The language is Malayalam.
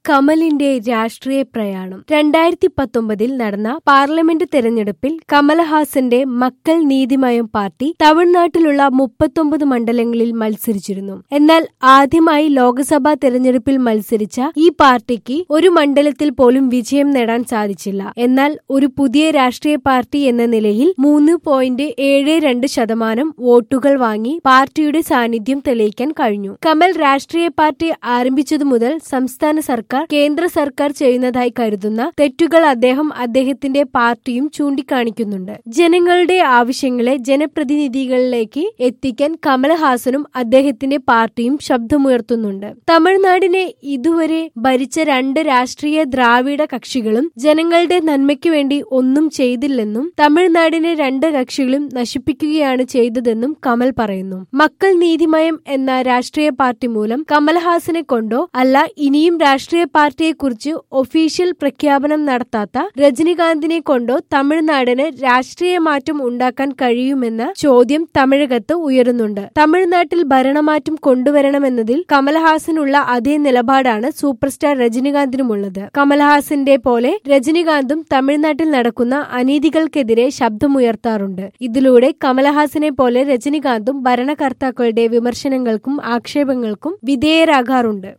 കമലിന്റെ രാഷ്ട്രീയ പ്രയാണം രണ്ടായിരത്തി പത്തൊമ്പതിൽ നടന്ന പാർലമെന്റ് തെരഞ്ഞെടുപ്പിൽ കമലഹാസന്റെ മക്കൾ നീതിമയം പാർട്ടി തമിഴ്നാട്ടിലുള്ള മുപ്പത്തൊമ്പത് മണ്ഡലങ്ങളിൽ മത്സരിച്ചിരുന്നു എന്നാൽ ആദ്യമായി ലോക്സഭാ തെരഞ്ഞെടുപ്പിൽ മത്സരിച്ച ഈ പാർട്ടിക്ക് ഒരു മണ്ഡലത്തിൽ പോലും വിജയം നേടാൻ സാധിച്ചില്ല എന്നാൽ ഒരു പുതിയ രാഷ്ട്രീയ പാർട്ടി എന്ന നിലയിൽ മൂന്ന് പോയിന്റ് ഏഴ് രണ്ട് ശതമാനം വോട്ടുകൾ വാങ്ങി പാർട്ടിയുടെ സാന്നിധ്യം തെളിയിക്കാൻ കഴിഞ്ഞു കമൽ രാഷ്ട്രീയ പാർട്ടി ആരംഭിച്ചതു മുതൽ സംസ്ഥാന സർക്കാർ കേന്ദ്ര സർക്കാർ ചെയ്യുന്നതായി കരുതുന്ന തെറ്റുകൾ അദ്ദേഹം അദ്ദേഹത്തിന്റെ പാർട്ടിയും ചൂണ്ടിക്കാണിക്കുന്നുണ്ട് ജനങ്ങളുടെ ആവശ്യങ്ങളെ ജനപ്രതിനിധികളിലേക്ക് എത്തിക്കാൻ കമൽഹാസനും അദ്ദേഹത്തിന്റെ പാർട്ടിയും ശബ്ദമുയർത്തുന്നുണ്ട് തമിഴ്നാടിനെ ഇതുവരെ ഭരിച്ച രണ്ട് രാഷ്ട്രീയ ദ്രാവിഡ കക്ഷികളും ജനങ്ങളുടെ നന്മയ്ക്ക് വേണ്ടി ഒന്നും ചെയ്തില്ലെന്നും തമിഴ്നാടിനെ രണ്ട് കക്ഷികളും നശിപ്പിക്കുകയാണ് ചെയ്തതെന്നും കമൽ പറയുന്നു മക്കൾ നീതിമയം എന്ന രാഷ്ട്രീയ പാർട്ടി മൂലം കമൽഹാസനെ കൊണ്ടോ അല്ല ഇനിയും രാഷ്ട്രീയ പാർട്ടിയെക്കുറിച്ച് ഒഫീഷ്യൽ പ്രഖ്യാപനം നടത്താത്ത രജനികാന്തിനെ കൊണ്ടോ തമിഴ്നാടിന് രാഷ്ട്രീയ മാറ്റം ഉണ്ടാക്കാൻ കഴിയുമെന്ന ചോദ്യം തമിഴകത്ത് ഉയരുന്നുണ്ട് തമിഴ്നാട്ടിൽ ഭരണമാറ്റം കൊണ്ടുവരണമെന്നതിൽ കമൽഹാസനുള്ള അതേ നിലപാടാണ് സൂപ്പർ സ്റ്റാർ രജനികാന്തിനുമുള്ളത് കമൽഹാസന്റെ പോലെ രജനികാന്തും തമിഴ്നാട്ടിൽ നടക്കുന്ന അനീതികൾക്കെതിരെ ശബ്ദമുയർത്താറുണ്ട് ഇതിലൂടെ കമൽഹാസനെ പോലെ രജനികാന്തും ഭരണകർത്താക്കളുടെ വിമർശനങ്ങൾക്കും ആക്ഷേപങ്ങൾക്കും വിധേയരാകാറുണ്ട്